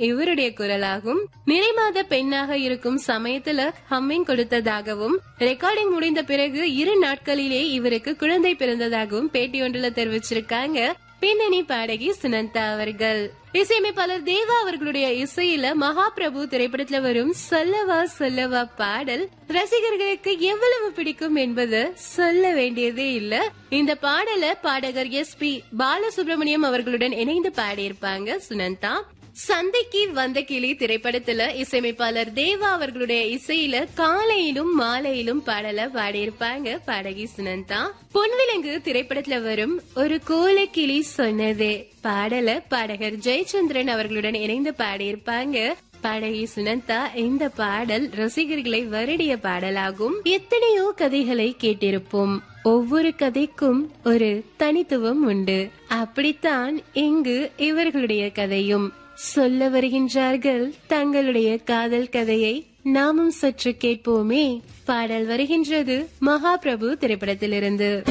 இவருடைய குரலாகும் நிறைமாத பெண்ணாக இருக்கும் சமயத்துல ஹம்மிங் கொடுத்ததாகவும் ரெக்கார்டிங் முடிந்த பிறகு இரு நாட்களிலே இவருக்கு குழந்தை பிறந்ததாகவும் பேட்டி ஒன்றுல தெரிவிச்சிருக்காங்க பின்னணி பாடகி சுனந்தா அவர்கள் இசையமைப்பாளர் தேவா அவர்களுடைய இசையில மகாபிரபு திரைப்படத்துல வரும் சொல்லவா சொல்லவா பாடல் ரசிகர்களுக்கு எவ்வளவு பிடிக்கும் என்பது சொல்ல வேண்டியதே இல்ல இந்த பாடல பாடகர் எஸ் பி பாலசுப்ரமணியம் அவர்களுடன் இணைந்து பாடியிருப்பாங்க சுனந்தா சந்தைக்கு வந்த கிளி திரைப்படத்துல இசையமைப்பாளர் தேவா அவர்களுடைய இசையில காலையிலும் மாலையிலும் பாடல பாடியிருப்பாங்க பாடகி சுனந்தா பொன்விலங்கு திரைப்படத்துல வரும் ஒரு கோல கிளி சொன்னதே பாடல பாடகர் ஜெயச்சந்திரன் அவர்களுடன் இணைந்து பாடியிருப்பாங்க பாடகி சுனந்தா இந்த பாடல் ரசிகர்களை வருடிய பாடலாகும் எத்தனையோ கதைகளை கேட்டிருப்போம் ஒவ்வொரு கதைக்கும் ஒரு தனித்துவம் உண்டு அப்படித்தான் இங்கு இவர்களுடைய கதையும் சொல்ல வருகின்றார்கள் தங்களுடைய காதல் கதையை நாமும் சற்று கேட்போமே பாடல் வருகின்றது மகாபிரபு திரைப்படத்திலிருந்து